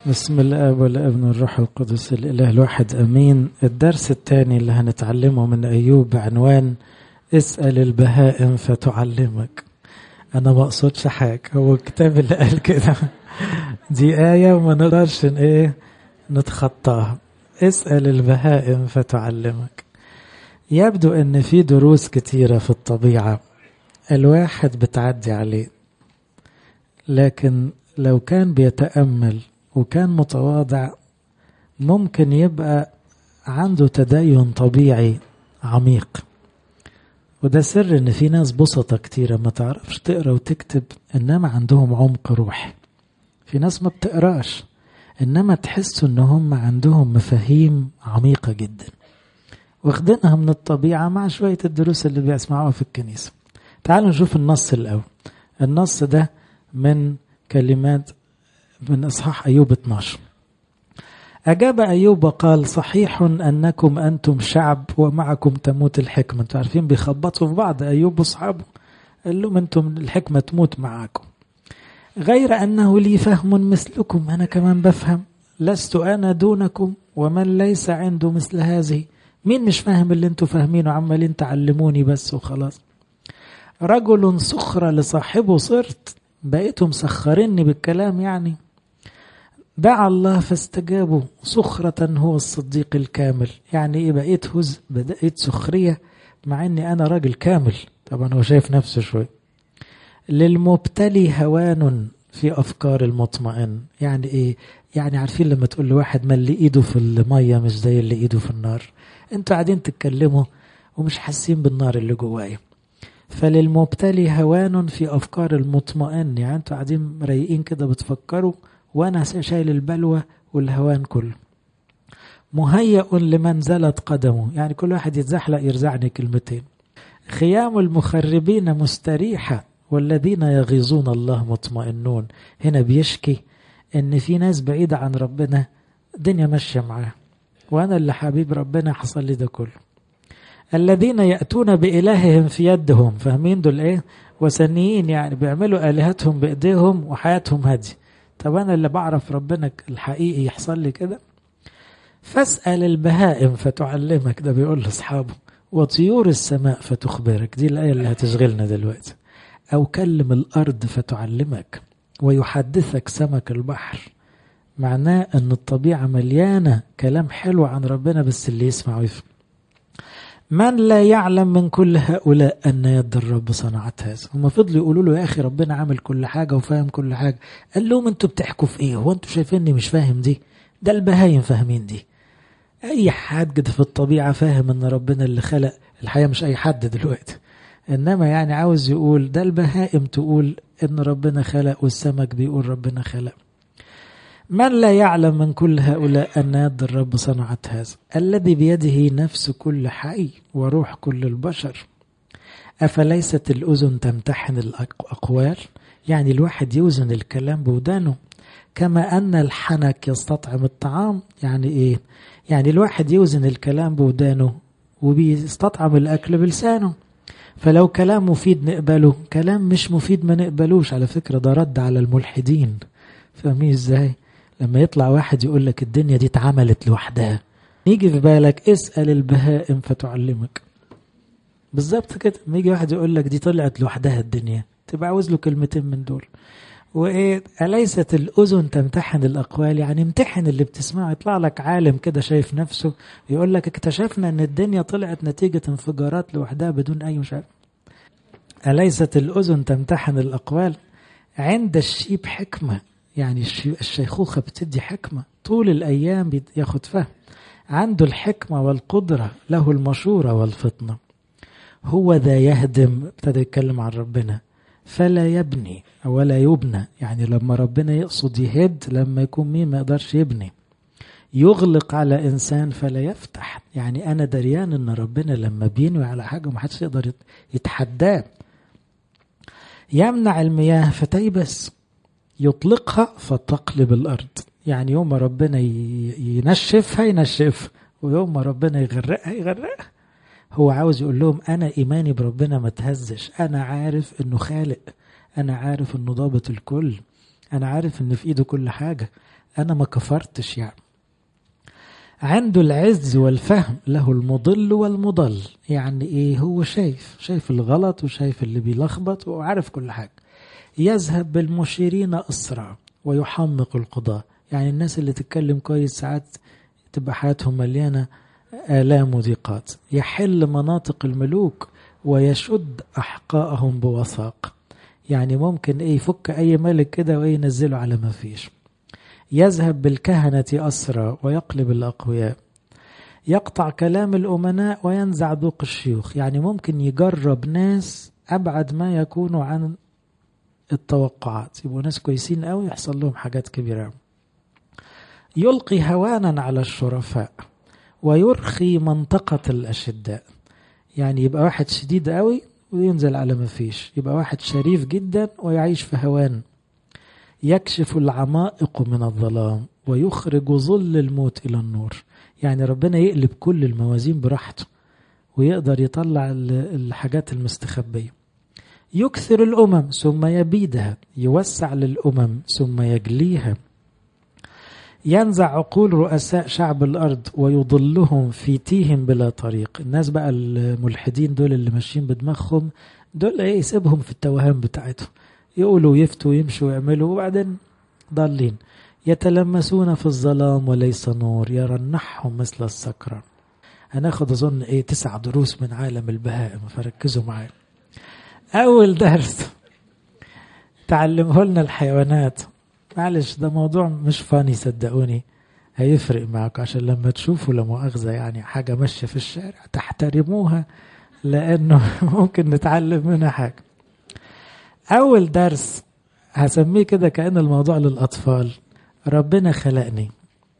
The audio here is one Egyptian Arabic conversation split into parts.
بسم الاب والابن والروح القدس الاله الواحد امين الدرس الثاني اللي هنتعلمه من ايوب بعنوان اسال البهائم فتعلمك انا ما اقصدش حاجه هو الكتاب اللي قال كده دي ايه وما نقدرش ايه نتخطاها اسال البهائم فتعلمك يبدو ان في دروس كتيره في الطبيعه الواحد بتعدي عليه لكن لو كان بيتامل وكان متواضع ممكن يبقى عنده تدين طبيعي عميق وده سر ان في ناس بسطة كتيرة ما تعرفش تقرا وتكتب انما عندهم عمق روحي في ناس ما بتقراش انما تحسوا ان هم عندهم مفاهيم عميقة جدا واخدينها من الطبيعة مع شوية الدروس اللي بيسمعوها في الكنيسة تعالوا نشوف النص الأول النص ده من كلمات من إصحاح أيوب 12 أجاب أيوب وقال صحيح أنكم أنتم شعب ومعكم تموت الحكمة أنتم عارفين بيخبطوا في بعض أيوب وأصحابه قال لهم أنتم الحكمة تموت معاكم غير أنه لي فهم مثلكم أنا كمان بفهم لست أنا دونكم ومن ليس عنده مثل هذه مين مش فاهم اللي انتوا فاهمينه عمالين تعلموني بس وخلاص رجل سخرة لصاحبه صرت بقيتوا مسخريني بالكلام يعني دعا الله فاستجابوا سخرة هو الصديق الكامل يعني ايه بقيت هز بدأت سخرية مع اني انا راجل كامل طبعا هو شايف نفسه شوي للمبتلي هوان في افكار المطمئن يعني ايه يعني عارفين لما تقول لواحد ما اللي ايده في المية مش زي اللي ايده في النار انتوا قاعدين تتكلموا ومش حاسين بالنار اللي جوايا فللمبتلي هوان في افكار المطمئن يعني انتوا قاعدين رايقين كده بتفكروا وانا شايل البلوى والهوان كله مهيأ لمن زلت قدمه يعني كل واحد يتزحلق يرزعني كلمتين خيام المخربين مستريحة والذين يغيظون الله مطمئنون هنا بيشكي ان في ناس بعيدة عن ربنا الدنيا ماشية معاه وانا اللي حبيب ربنا حصل لي ده كله الذين يأتون بإلههم في يدهم فاهمين دول ايه وثنيين يعني بيعملوا آلهتهم بإيديهم وحياتهم هادية طب أنا اللي بعرف ربنا الحقيقي يحصل لي كده فاسأل البهائم فتعلمك ده بيقول لأصحابه وطيور السماء فتخبرك دي الآية اللي هتشغلنا دلوقتي أو كلم الأرض فتعلمك ويحدثك سمك البحر معناه أن الطبيعة مليانة كلام حلو عن ربنا بس اللي يسمع ويفهم من لا يعلم من كل هؤلاء أن يد الرب صنعت هذا هم فضلوا يقولوا له يا أخي ربنا عامل كل حاجة وفاهم كل حاجة قال لهم أنتوا بتحكوا في إيه هو أنتوا شايفيني مش فاهم دي ده البهايم فاهمين دي أي حد في الطبيعة فاهم أن ربنا اللي خلق الحقيقة مش أي حد دلوقتي إنما يعني عاوز يقول ده البهائم تقول إن ربنا خلق والسمك بيقول ربنا خلق من لا يعلم من كل هؤلاء أن يد الرب صنعت هذا الذي بيده نفس كل حي وروح كل البشر أفليست الأذن تمتحن الأقوال يعني الواحد يوزن الكلام بودانه كما أن الحنك يستطعم الطعام يعني إيه يعني الواحد يوزن الكلام بودانه وبيستطعم الأكل بلسانه فلو كلام مفيد نقبله كلام مش مفيد ما نقبلوش على فكرة ده رد على الملحدين فاهمين ازاي لما يطلع واحد يقول لك الدنيا دي اتعملت لوحدها يجي في بالك اسأل البهائم فتعلمك بالظبط كده لما يجي واحد يقول لك دي طلعت لوحدها الدنيا تبقى عاوز له كلمتين من دول وايه أليست الأذن تمتحن الأقوال يعني امتحن اللي بتسمعه يطلع لك عالم كده شايف نفسه يقول لك اكتشفنا ان الدنيا طلعت نتيجة انفجارات لوحدها بدون أي مش عارف أليست الأذن تمتحن الأقوال عند الشيب حكمة يعني الشيخوخة بتدي حكمة طول الأيام ياخد فهم عنده الحكمة والقدرة له المشورة والفطنة هو ذا يهدم ابتدى يتكلم عن ربنا فلا يبني ولا يبنى يعني لما ربنا يقصد يهد لما يكون مين ما يقدرش يبني يغلق على إنسان فلا يفتح يعني أنا دريان إن ربنا لما بينوي على حاجة ما حدش يقدر يتحداه يمنع المياه فتيبس يطلقها فتقلب الأرض يعني يوم ما ربنا ينشفها ينشفها ويوم ما ربنا يغرقها يغرقها هو عاوز يقول لهم أنا إيماني بربنا ما تهزش أنا عارف إنه خالق أنا عارف إنه ضابط الكل أنا عارف إن في إيده كل حاجة أنا ما كفرتش يعني عنده العز والفهم له المضل والمضل يعني ايه هو شايف شايف الغلط وشايف اللي بيلخبط وعارف كل حاجة يذهب بالمشيرين أسرع ويحمق القضاء يعني الناس اللي تتكلم كويس ساعات تبقى حياتهم مليانة آلام وضيقات يحل مناطق الملوك ويشد أحقائهم بوثاق يعني ممكن ايه يفك أي ملك كده وإيه ينزله على ما فيش يذهب بالكهنة أسرى ويقلب الأقوياء يقطع كلام الأمناء وينزع ذوق الشيوخ يعني ممكن يجرب ناس أبعد ما يكونوا عن التوقعات يبقوا ناس كويسين قوي يحصل لهم حاجات كبيرة يلقي هوانا على الشرفاء ويرخي منطقة الأشداء يعني يبقى واحد شديد قوي وينزل على ما فيش يبقى واحد شريف جدا ويعيش في هوان يكشف العمائق من الظلام ويخرج ظل الموت إلى النور يعني ربنا يقلب كل الموازين براحته ويقدر يطلع الحاجات المستخبية يكثر الأمم ثم يبيدها يوسع للأمم ثم يجليها ينزع عقول رؤساء شعب الأرض ويضلهم في تيهم بلا طريق الناس بقى الملحدين دول اللي ماشيين بدماغهم دول ايه يسيبهم في التوهان بتاعتهم يقولوا يفتوا ويمشوا ويعملوا وبعدين ضالين يتلمسون في الظلام وليس نور يرنحهم مثل السكرة هناخد أظن إيه تسع دروس من عالم البهائم فركزوا معايا أول درس تعلمه لنا الحيوانات معلش ده موضوع مش فاني صدقوني هيفرق معك عشان لما تشوفوا لا مؤاخذة يعني حاجة ماشية في الشارع تحترموها لأنه ممكن نتعلم منها حاجة أول درس هسميه كده كأن الموضوع للأطفال ربنا خلقني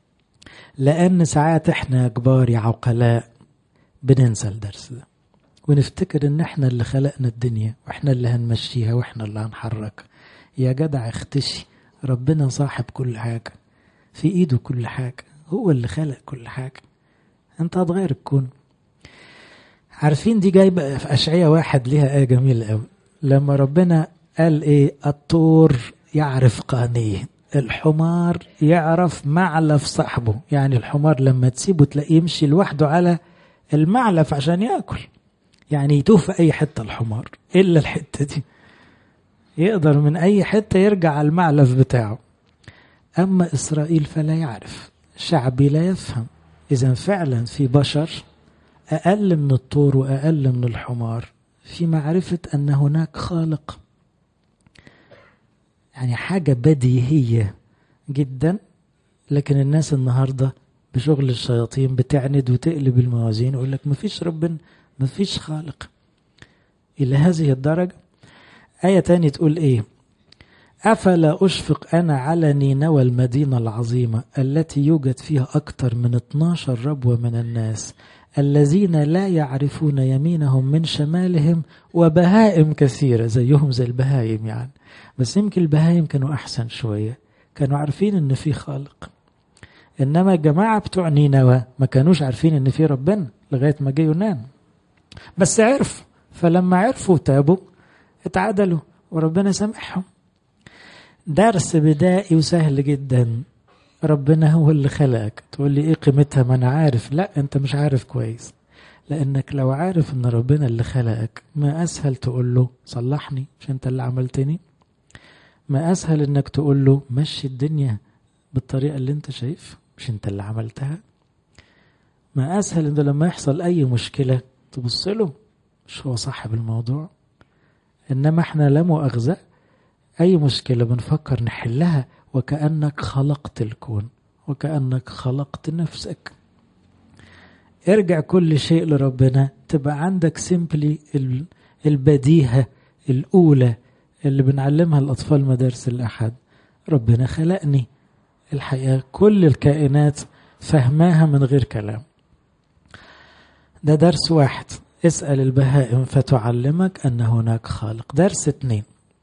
لأن ساعات إحنا كبار يا عقلاء بننسى الدرس ده ونفتكر إن إحنا اللي خلقنا الدنيا وإحنا اللي هنمشيها وإحنا اللي هنحركها يا جدع اختشي ربنا صاحب كل حاجة في إيده كل حاجة هو اللي خلق كل حاجة أنت هتغير الكون عارفين دي جايبة في أشعية واحد ليها آية جميلة قوي لما ربنا قال ايه الطور يعرف قانيه الحمار يعرف معلف صاحبه يعني الحمار لما تسيبه تلاقيه يمشي لوحده على المعلف عشان ياكل يعني يتوه في اي حته الحمار الا الحته دي يقدر من اي حته يرجع على المعلف بتاعه اما اسرائيل فلا يعرف شعبي لا يفهم اذا فعلا في بشر اقل من الطور واقل من الحمار في معرفه ان هناك خالق يعني حاجة بديهية جدا لكن الناس النهاردة بشغل الشياطين بتعند وتقلب الموازين ويقول لك مفيش ربنا مفيش خالق إلى هذه الدرجة آية تانية تقول إيه أفلا أشفق أنا على نينوى المدينة العظيمة التي يوجد فيها أكثر من 12 ربوة من الناس الذين لا يعرفون يمينهم من شمالهم وبهائم كثيرة زيهم زي البهايم يعني بس يمكن البهايم كانوا أحسن شوية كانوا عارفين إن في خالق إنما الجماعة بتوع نينوى ما كانوش عارفين إن في ربنا لغاية ما جه يونان بس عرفوا فلما عرفوا تابوا اتعدلوا وربنا سامحهم درس بدائي وسهل جدا ربنا هو اللي خلقك تقول لي ايه قيمتها ما انا عارف لا انت مش عارف كويس لانك لو عارف ان ربنا اللي خلقك ما اسهل تقول له صلحني مش انت اللي عملتني ما اسهل انك تقول له مشي الدنيا بالطريقه اللي انت شايف مش انت اللي عملتها ما اسهل ان لما يحصل اي مشكله تبص له مش هو صاحب الموضوع انما احنا لا مؤاخذه اي مشكله بنفكر نحلها وكانك خلقت الكون وكانك خلقت نفسك ارجع كل شيء لربنا تبقى عندك سيمبلي البديهه الاولى اللي بنعلمها الاطفال مدارس الاحد ربنا خلقني الحقيقه كل الكائنات فهماها من غير كلام ده درس واحد اسأل البهائم فتعلمك أن هناك خالق درس اتنين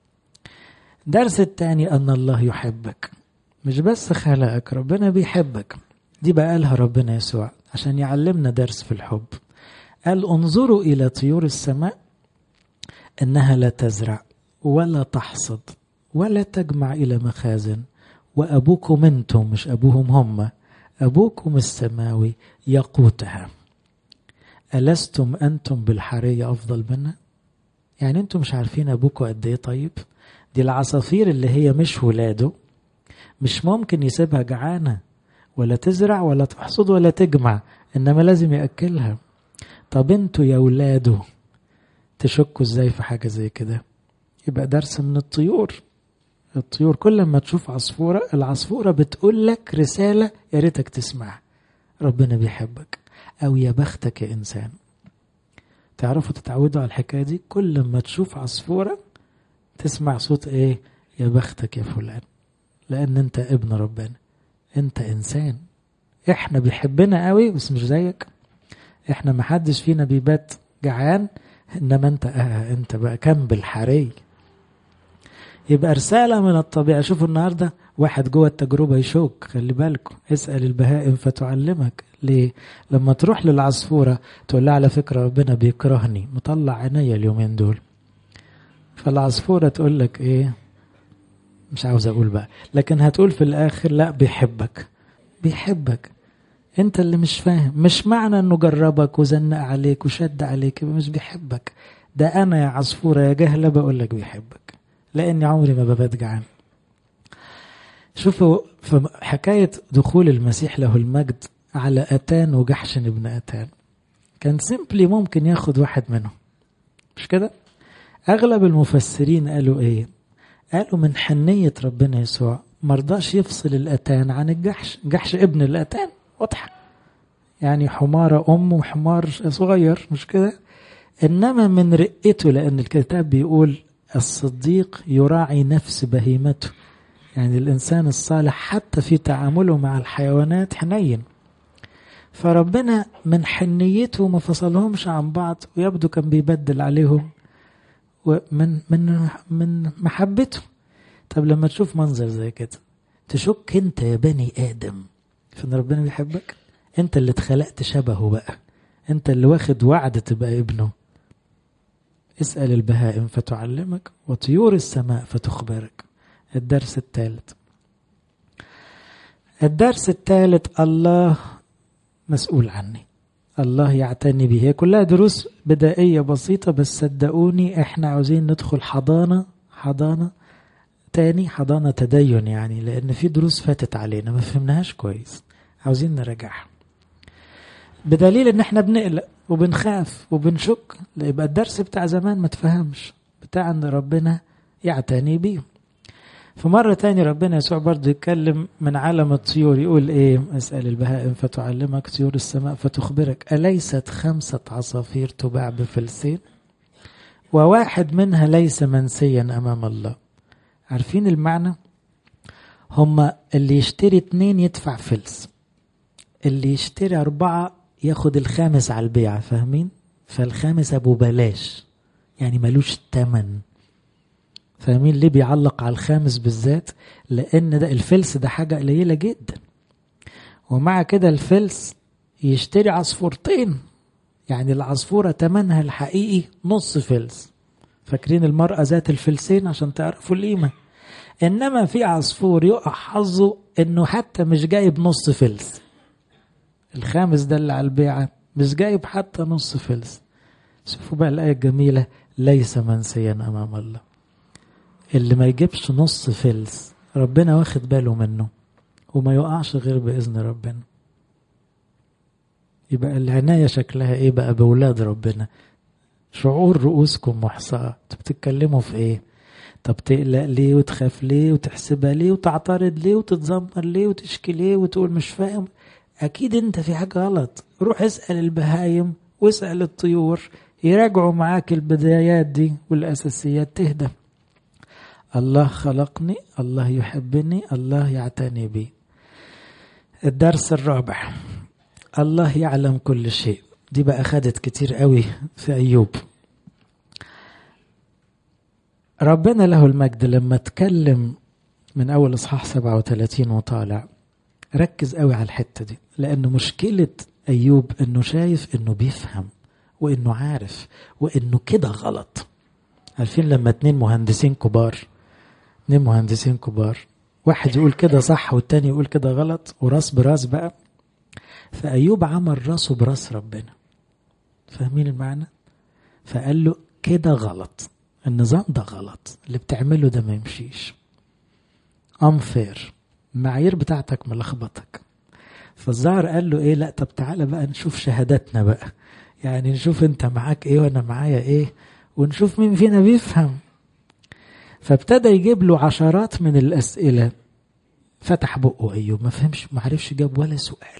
درس التاني أن الله يحبك مش بس خلقك ربنا بيحبك دي بقى قالها ربنا يسوع عشان يعلمنا درس في الحب قال انظروا إلى طيور السماء إنها لا تزرع ولا تحصد ولا تجمع إلى مخازن وأبوكم أنتم مش أبوهم هم أبوكم السماوي يقوتها ألستم أنتم بالحرية أفضل منا يعني أنتم مش عارفين أبوكم قد إيه طيب دي العصافير اللي هي مش ولاده مش ممكن يسيبها جعانة ولا تزرع ولا تحصد ولا تجمع إنما لازم يأكلها طب انتوا يا ولاده تشكوا ازاي في حاجة زي كده يبقى درس من الطيور الطيور كل ما تشوف عصفورة العصفورة بتقول لك رسالة يا ريتك تسمعها ربنا بيحبك أو يا بختك يا إنسان تعرفوا تتعودوا على الحكاية دي كل ما تشوف عصفورة تسمع صوت إيه يا بختك يا فلان لأن أنت ابن ربنا أنت إنسان إحنا بيحبنا قوي بس مش زيك إحنا محدش فينا بيبات جعان إنما أنت آه أنت بقى كم بالحري يبقى رسالة من الطبيعة شوفوا النهاردة واحد جوه التجربة يشوك خلي بالكم اسأل البهائم فتعلمك ليه لما تروح للعصفورة تقول لها على فكرة ربنا بيكرهني مطلع عينيا اليومين دول فالعصفورة تقول لك ايه مش عاوز اقول بقى لكن هتقول في الاخر لا بيحبك بيحبك انت اللي مش فاهم مش معنى انه جربك وزنق عليك وشد عليك مش بيحبك ده انا يا عصفورة يا جهلة بقول لك بيحبك لاني عمري ما ببات جعان شوفوا في حكاية دخول المسيح له المجد على أتان وجحشن ابن أتان كان سيمبلي ممكن ياخد واحد منهم مش كده أغلب المفسرين قالوا إيه قالوا من حنية ربنا يسوع مرضاش يفصل الأتان عن الجحش جحش ابن الأتان واضحة يعني حمارة أم وحمار صغير مش كده إنما من رقته لأن الكتاب بيقول الصديق يراعي نفس بهيمته يعني الإنسان الصالح حتى في تعامله مع الحيوانات حنين فربنا من حنيته ما فصلهمش عن بعض ويبدو كان بيبدل عليهم ومن من من محبته طب لما تشوف منظر زي كده تشك انت يا بني ادم فان ربنا بيحبك انت اللي اتخلقت شبهه بقى انت اللي واخد وعد تبقى ابنه اسأل البهائم فتعلمك وطيور السماء فتخبرك الدرس الثالث الدرس الثالث الله مسؤول عني الله يعتني به هي كلها دروس بدائية بسيطة بس صدقوني احنا عاوزين ندخل حضانة حضانة تاني حضانة تدين يعني لأن في دروس فاتت علينا ما فهمناهاش كويس عاوزين نراجعها بدليل ان احنا بنقلق وبنخاف وبنشك يبقى الدرس بتاع زمان ما تفهمش بتاع ان ربنا يعتني بيه في مرة تاني ربنا يسوع برضه يتكلم من عالم الطيور يقول ايه اسأل البهائم فتعلمك طيور السماء فتخبرك أليست خمسة عصافير تباع بفلسين وواحد منها ليس منسيا أمام الله عارفين المعنى هما اللي يشتري اتنين يدفع فلس اللي يشتري أربعة ياخد الخامس على البيع فاهمين فالخامس أبو بلاش يعني ملوش تمن فاهمين ليه بيعلق على الخامس بالذات لان ده الفلس ده حاجه قليله جدا ومع كده الفلس يشتري عصفورتين يعني العصفوره تمنها الحقيقي نص فلس فاكرين المرأة ذات الفلسين عشان تعرفوا القيمة إنما في عصفور يقع حظه إنه حتى مش جايب نص فلس الخامس ده اللي على البيعة مش جايب حتى نص فلس شوفوا بقى الآية الجميلة ليس منسيا أمام الله اللي ما يجيبش نص فلس ربنا واخد باله منه وما يقعش غير بإذن ربنا يبقى العناية شكلها ايه بقى بولاد ربنا شعور رؤوسكم محصاة بتتكلموا في ايه طب تقلق ليه وتخاف ليه وتحسبها ليه وتعترض ليه وتتذمر ليه وتشكي ليه وتقول مش فاهم اكيد انت في حاجة غلط روح اسأل البهايم واسأل الطيور يراجعوا معاك البدايات دي والاساسيات تهدى الله خلقني الله يحبني الله يعتني بي الدرس الرابع الله يعلم كل شيء دي بقى خدت كتير قوي في أيوب ربنا له المجد لما اتكلم من أول إصحاح 37 وطالع ركز قوي على الحتة دي لأن مشكلة أيوب إنه شايف إنه بيفهم وإنه عارف وإنه كده غلط عارفين لما اتنين مهندسين كبار اتنين مهندسين كبار واحد يقول كده صح والتاني يقول كده غلط وراس براس بقى فأيوب عمل راسه براس ربنا فاهمين المعنى فقال له كده غلط النظام ده غلط اللي بتعمله ده ما يمشيش unfair المعايير بتاعتك ملخبطك فالظاهر قال له ايه لا طب تعالى بقى نشوف شهاداتنا بقى يعني نشوف انت معاك ايه وانا معايا ايه ونشوف مين فينا بيفهم فابتدى يجيب له عشرات من الاسئله فتح بقه ايوب ما فهمش ما عرفش جاب ولا سؤال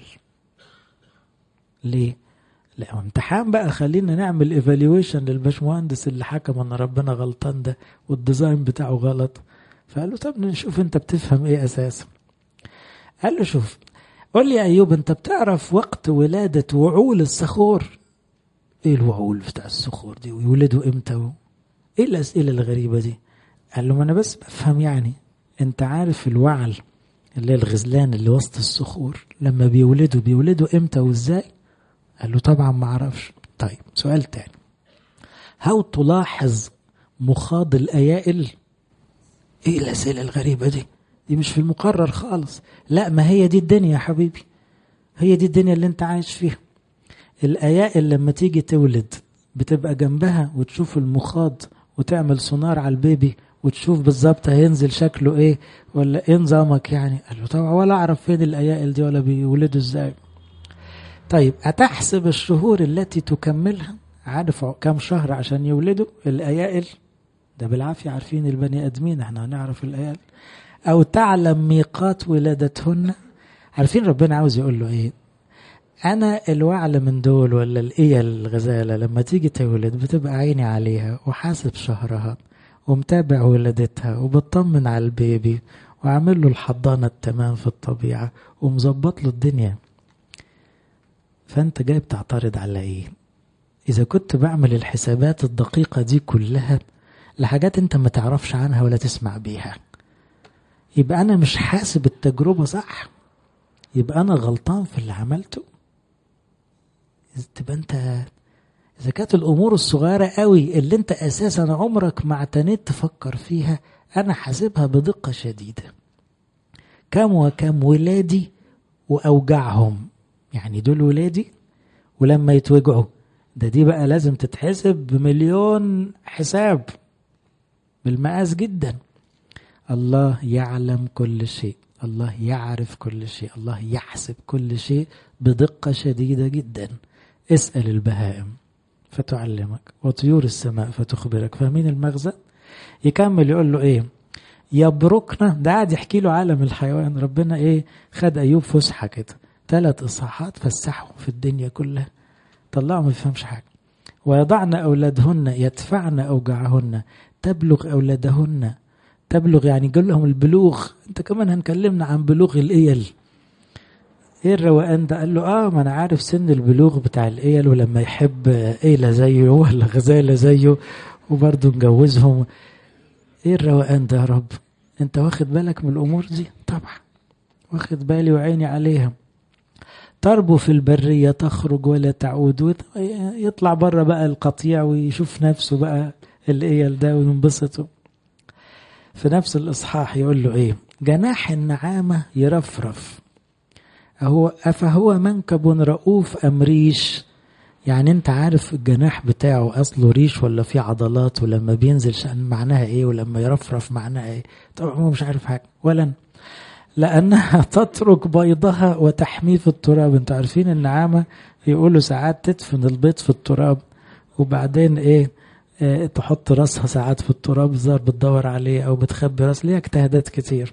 ليه لا امتحان بقى خلينا نعمل ايفالويشن للباشمهندس اللي حكم ان ربنا غلطان ده والديزاين بتاعه غلط فقال له طب نشوف انت بتفهم ايه اساسا قال له شوف قول لي يا ايوب انت بتعرف وقت ولاده وعول الصخور ايه الوعول بتاع الصخور دي ويولدوا امتى و... ايه الاسئله الغريبه دي قال له ما انا بس بفهم يعني انت عارف الوعل اللي هي الغزلان اللي وسط الصخور لما بيولدوا بيولدوا امتى وازاي قال له طبعا ما اعرفش طيب سؤال تاني هل تلاحظ مخاض الايائل ايه الاسئله الغريبه دي دي مش في المقرر خالص لا ما هي دي الدنيا يا حبيبي هي دي الدنيا اللي انت عايش فيها الايائل لما تيجي تولد بتبقى جنبها وتشوف المخاض وتعمل سونار على البيبي وتشوف بالظبط هينزل شكله ايه ولا ايه نظامك يعني قال له طبعا ولا اعرف فين الايائل دي ولا بيولدوا ازاي طيب أتحسب الشهور التي تكملها عارف كم شهر عشان يولدوا الأيائل ده بالعافية عارفين البني آدمين احنا هنعرف الأيائل أو تعلم ميقات ولادتهن عارفين ربنا عاوز يقول له ايه أنا الوعل من دول ولا الإيه الغزالة لما تيجي تولد بتبقى عيني عليها وحاسب شهرها ومتابع ولادتها وبطمن على البيبي وعامل له الحضانة التمام في الطبيعة ومظبط له الدنيا فانت جاي بتعترض على ايه اذا كنت بعمل الحسابات الدقيقة دي كلها لحاجات انت ما تعرفش عنها ولا تسمع بيها يبقى انا مش حاسب التجربة صح يبقى انا غلطان في اللي عملته تبقى انت اذا كانت الامور الصغيرة قوي اللي انت اساسا عمرك ما اعتنيت تفكر فيها انا حاسبها بدقة شديدة كم وكم ولادي واوجعهم يعني دول ولادي ولما يتوجعوا ده دي بقى لازم تتحسب بمليون حساب بالمقاس جدا الله يعلم كل شيء الله يعرف كل شيء الله يحسب كل شيء بدقة شديدة جدا اسأل البهائم فتعلمك وطيور السماء فتخبرك فاهمين المغزى يكمل يقول له ايه يبركنا ده قاعد يحكي له عالم الحيوان ربنا ايه خد ايوب فسحه كده ثلاث اصحاحات فسحوا في الدنيا كلها طلعوا ما يفهمش حاجه ويضعن اولادهن يدفعن اوجاعهن تبلغ اولادهن تبلغ يعني يقول لهم البلوغ انت كمان هنكلمنا عن بلوغ الايل ايه الروقان ده قال له اه ما انا عارف سن البلوغ بتاع الايل ولما يحب ايلة زيه ولا غزالة زيه وبرضه نجوزهم ايه الروقان ده يا رب انت واخد بالك من الامور دي طبعا واخد بالي وعيني عليها تربو في البرية تخرج ولا تعود يطلع بره بقى القطيع ويشوف نفسه بقى الايل ده وينبسط في نفس الاصحاح يقول له ايه جناح النعامة يرفرف أهو أفهو منكب رؤوف أم ريش يعني انت عارف الجناح بتاعه اصله ريش ولا فيه عضلات ولما بينزل شأن معناها ايه ولما يرفرف معناها ايه طبعا هو مش عارف حاجه ولا لانها تترك بيضها وتحميه في التراب انتوا عارفين النعامه يقولوا ساعات تدفن البيض في التراب وبعدين ايه, إيه تحط راسها ساعات في التراب الظاهر بتدور عليه او بتخبي راس ليها اجتهادات كتير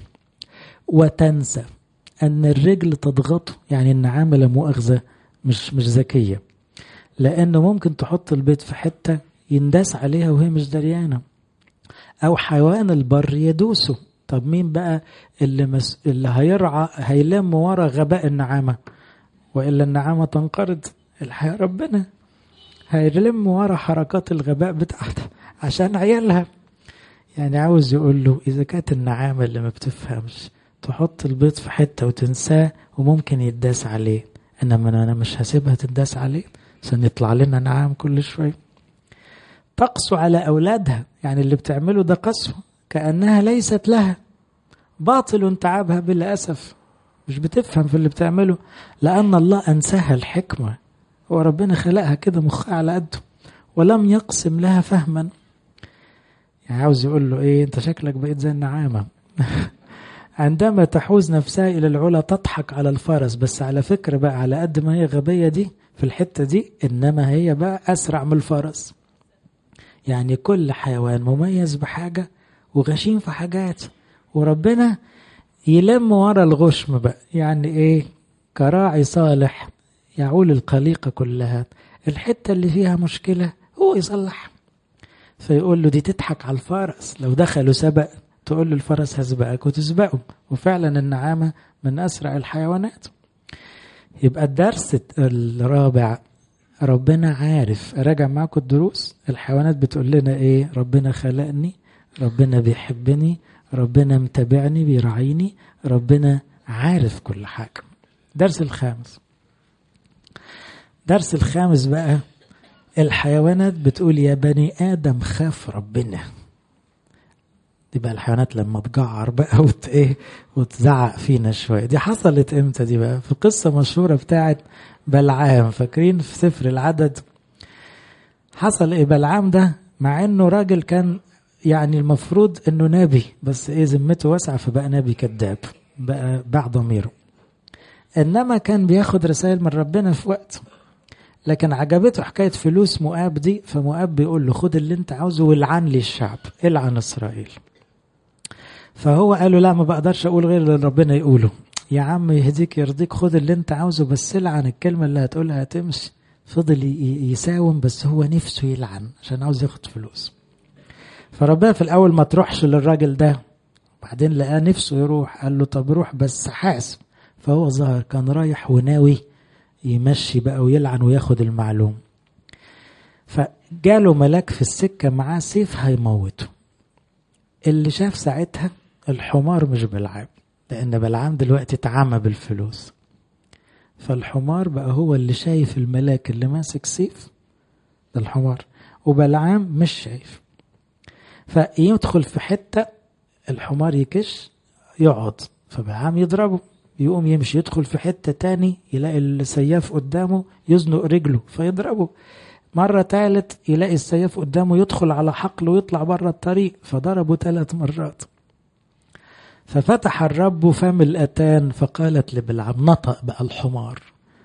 وتنسى ان الرجل تضغطه يعني النعامه لا مؤاخذه مش مش ذكيه لانه ممكن تحط البيض في حته ينداس عليها وهي مش دريانه او حيوان البر يدوسه طب مين بقى اللي مس... اللي هيرعى هيلم ورا غباء النعامه والا النعامه تنقرض الحياه ربنا هيلم ورا حركات الغباء بتاعتها عشان عيالها يعني عاوز يقول له اذا كانت النعامه اللي ما بتفهمش تحط البيض في حته وتنساه وممكن يتداس عليه انما انا مش هسيبها تداس عليه عشان يطلع لنا نعام كل شوية تقسو على أولادها يعني اللي بتعمله ده قسوة كأنها ليست لها باطل تعبها بلا أسف مش بتفهم في اللي بتعمله لأن الله أنساها الحكمة وربنا خلقها كده مخها على قده ولم يقسم لها فهما يعني عاوز يقول له ايه انت شكلك بقيت زي النعامة عندما تحوز نفسها إلى العلا تضحك على الفرس بس على فكرة بقى على قد ما هي غبية دي في الحتة دي إنما هي بقى أسرع من الفرس يعني كل حيوان مميز بحاجة وغشيم في حاجات وربنا يلم ورا الغشم بقى يعني ايه كراعي صالح يعول القليقة كلها الحتة اللي فيها مشكلة هو يصلح فيقول له دي تضحك على الفرس لو دخلوا سبق تقول له الفرس هسبقك وتسبقه وفعلا النعامة من أسرع الحيوانات يبقى الدرس الرابع ربنا عارف راجع معاكم الدروس الحيوانات بتقول لنا ايه ربنا خلقني ربنا بيحبني ربنا متابعني بيراعيني ربنا عارف كل حاجة درس الخامس درس الخامس بقى الحيوانات بتقول يا بني آدم خاف ربنا دي بقى الحيوانات لما تجعر بقى وت ايه وتزعق فينا شويه دي حصلت امتى دي بقى في قصه مشهوره بتاعت بلعام فاكرين في سفر العدد حصل ايه بلعام ده مع انه راجل كان يعني المفروض انه نبي بس ايه ذمته واسعه فبقى نبي كذاب بقى باع ضميره انما كان بياخد رسائل من ربنا في وقت لكن عجبته حكايه فلوس مؤاب دي فمؤاب بيقول له خد اللي انت عاوزه والعن لي الشعب العن اسرائيل فهو قال له لا ما بقدرش اقول غير اللي ربنا يقوله يا عم يهديك يرضيك خد اللي انت عاوزه بس العن الكلمه اللي هتقولها هتمشي فضل يساوم بس هو نفسه يلعن عشان عاوز ياخد فلوس فربنا في الاول ما تروحش للراجل ده بعدين لقاه نفسه يروح قال له طب روح بس حاسب فهو ظهر كان رايح وناوي يمشي بقى ويلعن وياخد المعلوم فجاله ملاك في السكة معاه سيف هيموته اللي شاف ساعتها الحمار مش بلعام لأن بلعام دلوقتي اتعمى بالفلوس فالحمار بقى هو اللي شايف الملاك اللي ماسك سيف ده الحمار وبلعام مش شايف فيدخل في حتة الحمار يكش يقعد فبلعام يضربه يقوم يمشي يدخل في حتة تاني يلاقي السياف قدامه يزنق رجله فيضربه مرة تالت يلاقي السياف قدامه يدخل على حقله ويطلع بره الطريق فضربه ثلاث مرات ففتح الرب فم الأتان فقالت لبلعام نطق بقى الحمار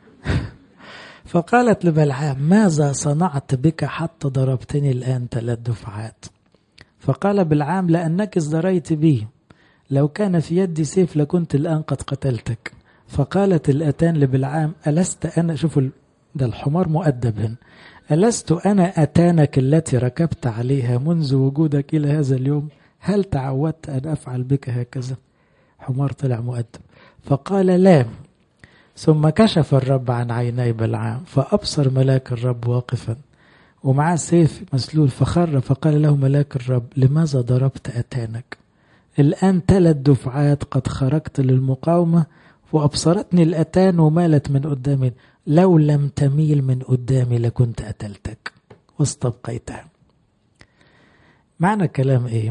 فقالت لبلعام ماذا صنعت بك حتى ضربتني الآن ثلاث دفعات فقال بلعام لأنك ازدريت بي لو كان في يدي سيف لكنت الآن قد قتلتك فقالت الأتان لبلعام ألست أنا شوفوا ده الحمار مؤدب هنا ألست أنا أتانك التي ركبت عليها منذ وجودك إلى هذا اليوم هل تعودت أن أفعل بك هكذا حمار طلع مؤدب فقال لا ثم كشف الرب عن عيني بلعام فأبصر ملاك الرب واقفا ومعاه سيف مسلول فخر فقال له ملاك الرب لماذا ضربت أتانك الآن ثلاث دفعات قد خرجت للمقاومة وأبصرتني الأتان ومالت من قدامي لو لم تميل من قدامي لكنت قتلتك واستبقيتها معنى الكلام ايه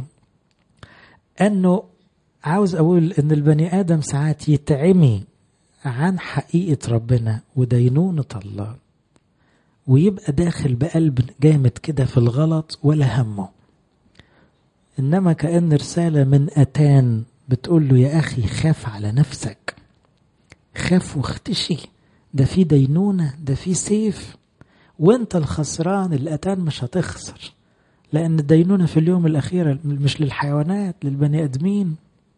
انه عاوز اقول ان البني ادم ساعات يتعمي عن حقيقة ربنا ودينونة الله ويبقى داخل بقلب جامد كده في الغلط ولا همه انما كأن رسالة من اتان بتقول له يا اخي خاف على نفسك خاف واختشي ده في دينونة ده في سيف وانت الخسران الاتان مش هتخسر لان الدينونة في اليوم الاخير مش للحيوانات للبني ادمين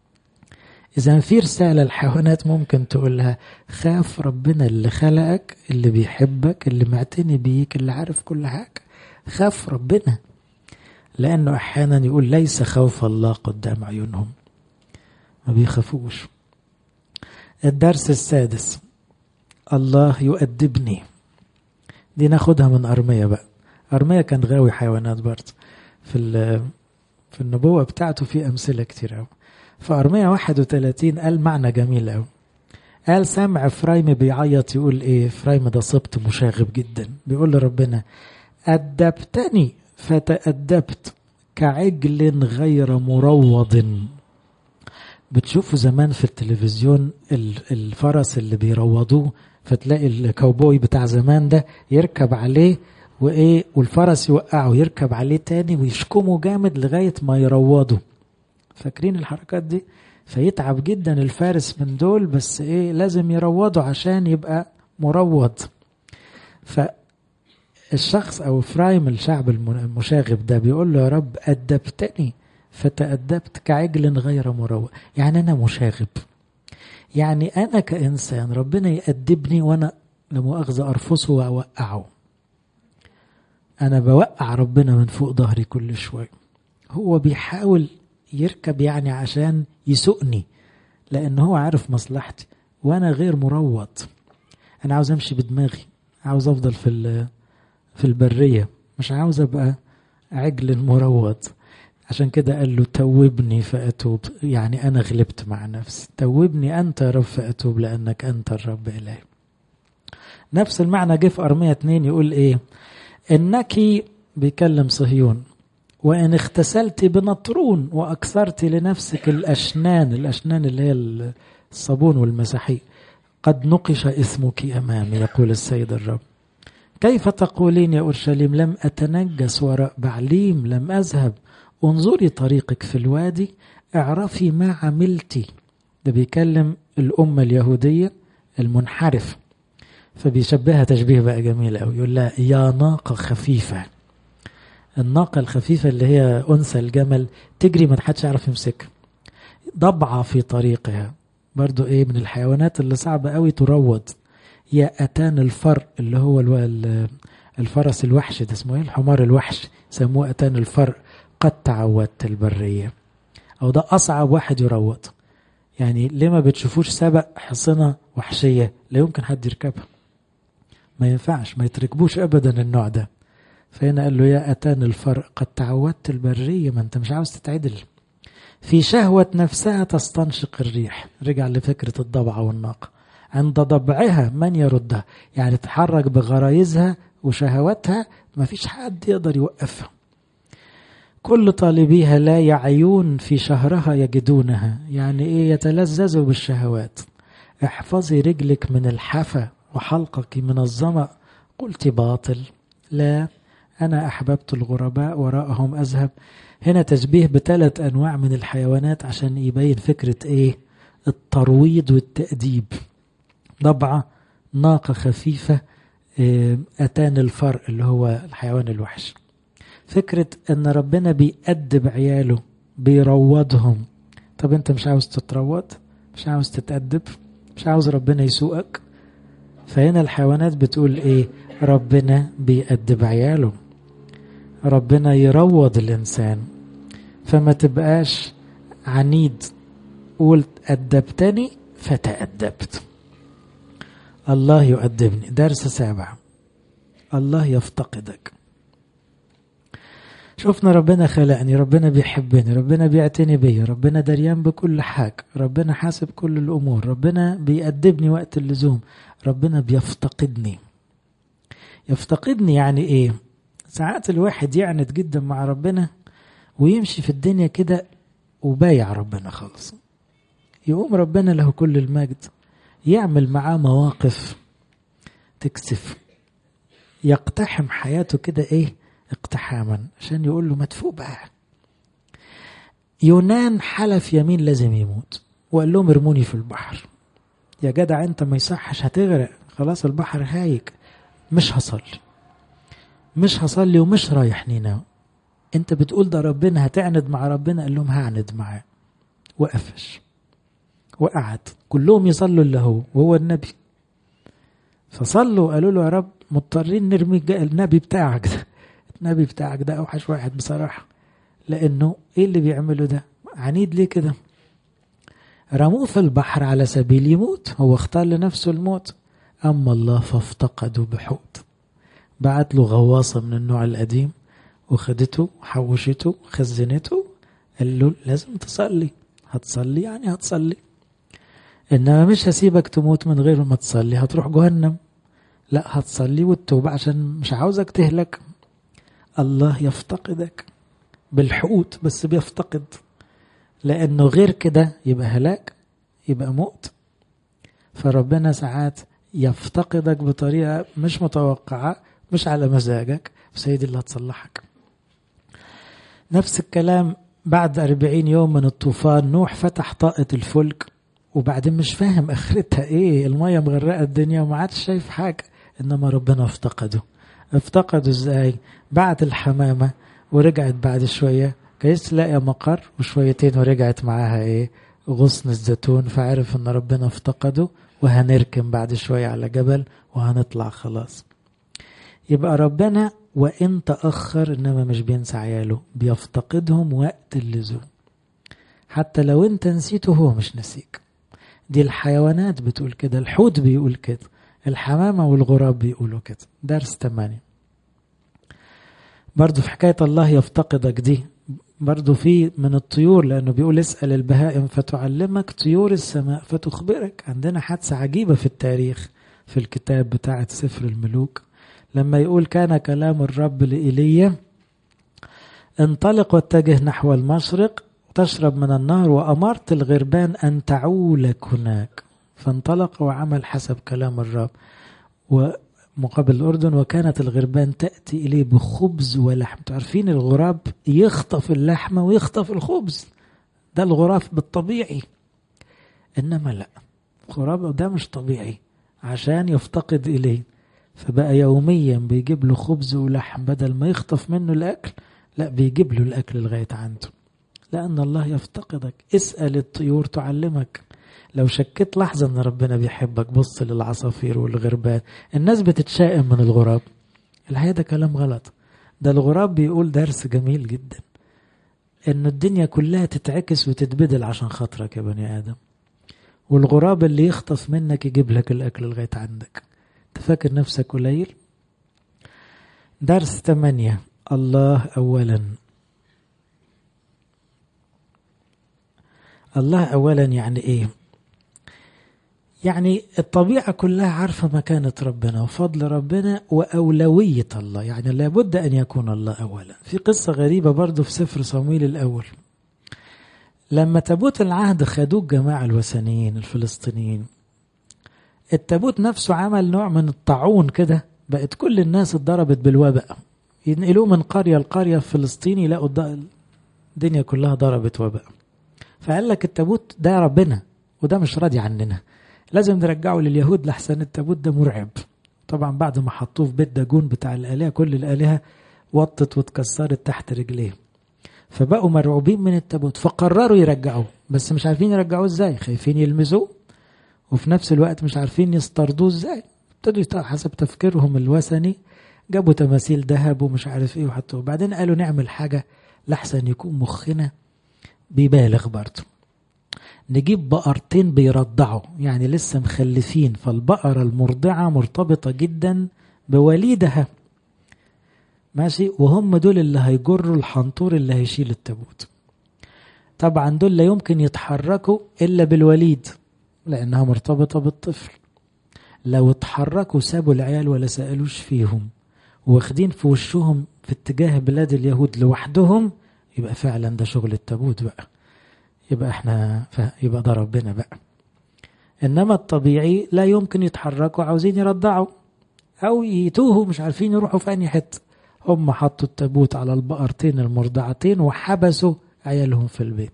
اذا في رسالة الحيوانات ممكن تقولها خاف ربنا اللي خلقك اللي بيحبك اللي معتني بيك اللي عارف كل حاجة خاف ربنا لانه احيانا يقول ليس خوف الله قدام عيونهم ما بيخافوش الدرس السادس الله يؤدبني دي ناخدها من أرمية بقى أرمية كان غاوي حيوانات برضه في في النبوة بتاعته في أمثلة كتير أوي فأرمية 31 قال معنى جميل أوي قال سامع فرايم بيعيط يقول إيه فرايم ده صبت مشاغب جدا بيقول لربنا أدبتني فتأدبت كعجل غير مروض بتشوفوا زمان في التلفزيون الفرس اللي بيروضوه فتلاقي الكاوبوي بتاع زمان ده يركب عليه وايه والفرس يوقعه يركب عليه تاني ويشكمه جامد لغايه ما يروضه فاكرين الحركات دي فيتعب جدا الفارس من دول بس ايه لازم يروضه عشان يبقى مروض فالشخص او فرايم الشعب المشاغب ده بيقول له يا رب أدبتني فتأدبت كعجل غير مروض يعني أنا مشاغب يعني أنا كإنسان ربنا يأدبني وأنا لمؤاخذة أرفصه وأوقعه أنا بوقع ربنا من فوق ظهري كل شوية هو بيحاول يركب يعني عشان يسوقني لأن هو عارف مصلحتي وأنا غير مروض أنا عاوز أمشي بدماغي عاوز أفضل في في البرية مش عاوز أبقى عجل مروض عشان كده قال له توبني فأتوب يعني أنا غلبت مع نفسي توبني أنت يا رب فأتوب لأنك أنت الرب إلهي نفس المعنى جه في أرمية 2 يقول إيه إنك بيكلم صهيون وإن اغتسلت بنطرون وأكثرت لنفسك الأشنان الأشنان اللي هي الصابون والمساحيق قد نقش اسمك أمامي يقول السيد الرب كيف تقولين يا أورشليم لم أتنجس وراء بعليم لم أذهب انظري طريقك في الوادي اعرفي ما عملتي ده بيكلم الأمة اليهودية المنحرف فبيشبهها تشبيه بقى جميل قوي يقول لها يا ناقة خفيفة الناقة الخفيفة اللي هي أنثى الجمل تجري ما حدش يعرف يمسكها ضبعة في طريقها برضو ايه من الحيوانات اللي صعبة قوي تروض يا أتان الفر اللي هو الفرس الوحش ده اسمه ايه الحمار الوحش سموه أتان الفر قد تعودت البرية أو ده أصعب واحد يروض يعني ليه ما بتشوفوش سبق حصنة وحشية لا يمكن حد يركبها ما ينفعش ما يتركبوش أبدا النوع ده فهنا قال له يا أتان الفرق قد تعودت البرية ما أنت مش عاوز تتعدل في شهوة نفسها تستنشق الريح رجع لفكرة الضبعة والناقة عند ضبعها من يردها يعني تحرك بغرايزها وشهواتها ما فيش حد يقدر يوقفها كل طالبيها لا يعيون في شهرها يجدونها يعني ايه يتلذذوا بالشهوات احفظي رجلك من الحفا وحلقك من الظمأ قلت باطل لا أنا أحببت الغرباء وراءهم أذهب هنا تشبيه بثلاث أنواع من الحيوانات عشان يبين فكرة إيه الترويض والتأديب ضبعة ناقة خفيفة أتان الفرق اللي هو الحيوان الوحش فكرة أن ربنا بيأدب عياله بيروضهم طب أنت مش عاوز تتروض مش عاوز تتأدب مش عاوز ربنا يسوقك فهنا الحيوانات بتقول إيه ربنا بيأدب عياله ربنا يروض الإنسان فما تبقاش عنيد قلت أدبتني فتأدبت الله يؤدبني درس سابع الله يفتقدك شفنا ربنا خلقني ربنا بيحبني ربنا بيعتني بيا ربنا دريان بكل حاجة ربنا حاسب كل الأمور ربنا بيأدبني وقت اللزوم ربنا بيفتقدني يفتقدني يعني ايه ساعات الواحد يعند جدا مع ربنا ويمشي في الدنيا كده وبايع ربنا خالص يقوم ربنا له كل المجد يعمل معاه مواقف تكسف يقتحم حياته كده ايه اقتحاما عشان يقول له ما تفوق بقى يونان حلف يمين لازم يموت وقال لهم ارموني في البحر يا جدع انت ما يصحش هتغرق خلاص البحر هايج مش هصلي مش هصلي ومش رايح نينوى انت بتقول ده ربنا هتعند مع ربنا قال لهم هعند معاه وقفش وقعد كلهم يصلوا اللي هو وهو النبي فصلوا وقالوا له يا رب مضطرين نرمي النبي بتاعك ده النبي بتاعك ده اوحش واحد بصراحه لانه ايه اللي بيعمله ده عنيد ليه كده رموه في البحر على سبيل يموت هو اختار لنفسه الموت أما الله فافتقدوا بحوت بعت له غواصة من النوع القديم وخدته وحوشته وخزنته قال له لازم تصلي هتصلي يعني هتصلي إنما مش هسيبك تموت من غير ما تصلي هتروح جهنم لا هتصلي وتتوب عشان مش عاوزك تهلك الله يفتقدك بالحقوت بس بيفتقد لأنه غير كده يبقى هلاك يبقى موت فربنا ساعات يفتقدك بطريقة مش متوقعة مش على مزاجك بس هي دي اللي هتصلحك نفس الكلام بعد أربعين يوم من الطوفان نوح فتح طاقة الفلك وبعدين مش فاهم اخرتها ايه المية مغرقة الدنيا وما عادش شايف حاجة انما ربنا افتقده افتقده ازاي بعت الحمامة ورجعت بعد شوية كيس تلاقي مقر وشويتين ورجعت معاها ايه غصن الزيتون فعرف ان ربنا افتقده وهنركن بعد شوية على جبل وهنطلع خلاص يبقى ربنا وإن تأخر إنما مش بينسى عياله بيفتقدهم وقت اللزوم حتى لو انت نسيته هو مش نسيك دي الحيوانات بتقول كده الحوت بيقول كده الحمامة والغراب بيقولوا كده درس تمانية برضو في حكاية الله يفتقدك دي برضو في من الطيور لأنه بيقول اسأل البهائم فتعلمك طيور السماء فتخبرك عندنا حادثة عجيبة في التاريخ في الكتاب بتاعة سفر الملوك لما يقول كان كلام الرب لإيليا انطلق واتجه نحو المشرق تشرب من النهر وأمرت الغربان أن تعولك هناك فانطلق وعمل حسب كلام الرب ومقابل الأردن وكانت الغربان تأتي إليه بخبز ولحم تعرفين الغراب يخطف اللحمة ويخطف الخبز ده الغراب بالطبيعي إنما لا الغراب ده مش طبيعي عشان يفتقد إليه فبقى يوميا بيجيب له خبز ولحم بدل ما يخطف منه الأكل لا بيجيب له الأكل لغاية عنده لأن الله يفتقدك اسأل الطيور تعلمك لو شكيت لحظة أن ربنا بيحبك بص للعصافير والغربان الناس بتتشائم من الغراب الحقيقة ده كلام غلط ده الغراب بيقول درس جميل جدا أن الدنيا كلها تتعكس وتتبدل عشان خاطرك يا بني آدم والغراب اللي يخطف منك يجيب لك الأكل لغاية عندك تفكر نفسك قليل درس ثمانية الله أولا الله أولا يعني إيه يعني الطبيعة كلها عارفة مكانة ربنا وفضل ربنا وأولوية الله يعني لابد أن يكون الله أولا في قصة غريبة برضو في سفر صمويل الأول لما تابوت العهد خدوه الجماعة الوثنيين الفلسطينيين التابوت نفسه عمل نوع من الطاعون كده بقت كل الناس اتضربت بالوباء ينقلوه من قرية لقرية في فلسطين يلاقوا الدنيا كلها ضربت وباء فقال لك التابوت ده ربنا وده مش راضي عننا لازم نرجعه لليهود لحسن التابوت ده مرعب طبعا بعد ما حطوه في بيت داجون بتاع الآلهة كل الآلهة وطت واتكسرت تحت رجليه فبقوا مرعوبين من التابوت فقرروا يرجعوه بس مش عارفين يرجعوه ازاي خايفين يلمسوه وفي نفس الوقت مش عارفين يسترضوه ازاي ابتدوا حسب تفكيرهم الوثني جابوا تماثيل ذهب ومش عارف ايه وحطوه بعدين قالوا نعمل حاجة لحسن يكون مخنا بيبالغ برضه نجيب بقرتين بيرضعوا يعني لسه مخلفين فالبقرة المرضعة مرتبطة جدا بوليدها ماشي وهم دول اللي هيجروا الحنطور اللي هيشيل التابوت طبعا دول لا يمكن يتحركوا إلا بالوليد لأنها مرتبطة بالطفل لو اتحركوا سابوا العيال ولا سألوش فيهم واخدين في وشهم في اتجاه بلاد اليهود لوحدهم يبقى فعلا ده شغل التابوت بقى يبقى احنا يبقى ده ربنا بقى انما الطبيعي لا يمكن يتحركوا عاوزين يرضعوا او يتوهوا مش عارفين يروحوا في انهي حته هم حطوا التابوت على البقرتين المرضعتين وحبسوا عيالهم في البيت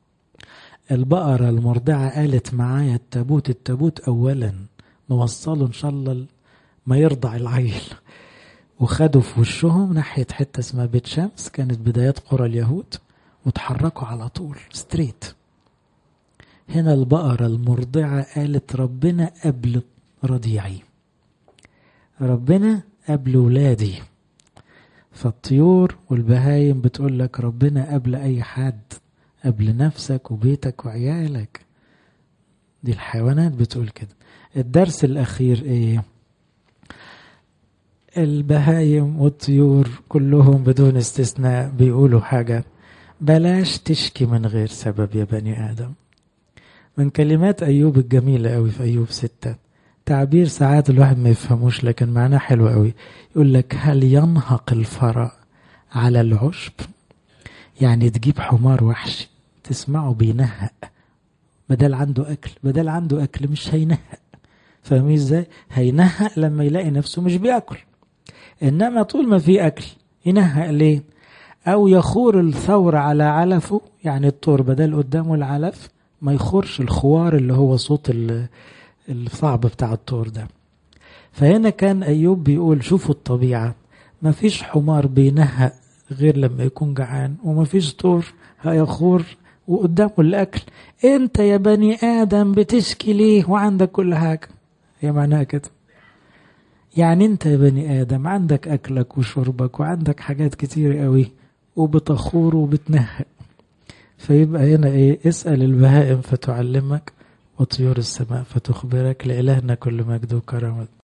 البقرة المرضعة قالت معايا التابوت التابوت أولا نوصله إن شاء الله ما يرضع العيل وخدوا في وشهم ناحية حتة اسمها بيت شمس كانت بدايات قرى اليهود وتحركوا على طول ستريت هنا البقرة المرضعة قالت ربنا قبل رضيعي ربنا قبل ولادي فالطيور والبهايم بتقول لك ربنا قبل أي حد قبل نفسك وبيتك وعيالك دي الحيوانات بتقول كده الدرس الأخير إيه البهايم والطيور كلهم بدون استثناء بيقولوا حاجة بلاش تشكي من غير سبب يا بني آدم من كلمات أيوب الجميلة قوي في أيوب ستة تعبير ساعات الواحد ما يفهموش لكن معناه حلو قوي يقول لك هل ينهق الفرع على العشب يعني تجيب حمار وحشي تسمعه بينهق بدل عنده أكل بدل عنده أكل مش هينهق فاهمين ازاي؟ هينهق لما يلاقي نفسه مش بياكل إنما طول ما في أكل ينهق ليه؟ أو يخور الثور على علفه يعني الطور بدل قدامه العلف ما يخورش الخوار اللي هو صوت الصعب بتاع الطور ده فهنا كان أيوب بيقول شوفوا الطبيعة ما فيش حمار بينهق غير لما يكون جعان وما فيش طور هيخور وقدامه الأكل أنت يا بني آدم بتشكي ليه وعندك كل حاجة هي معناها كده يعني أنت يا بني آدم عندك أكلك وشربك وعندك حاجات كتير قوي وبتخور وبتنهق فيبقى هنا ايه اسأل البهائم فتعلمك وطيور السماء فتخبرك لإلهنا كل مجد وكرامة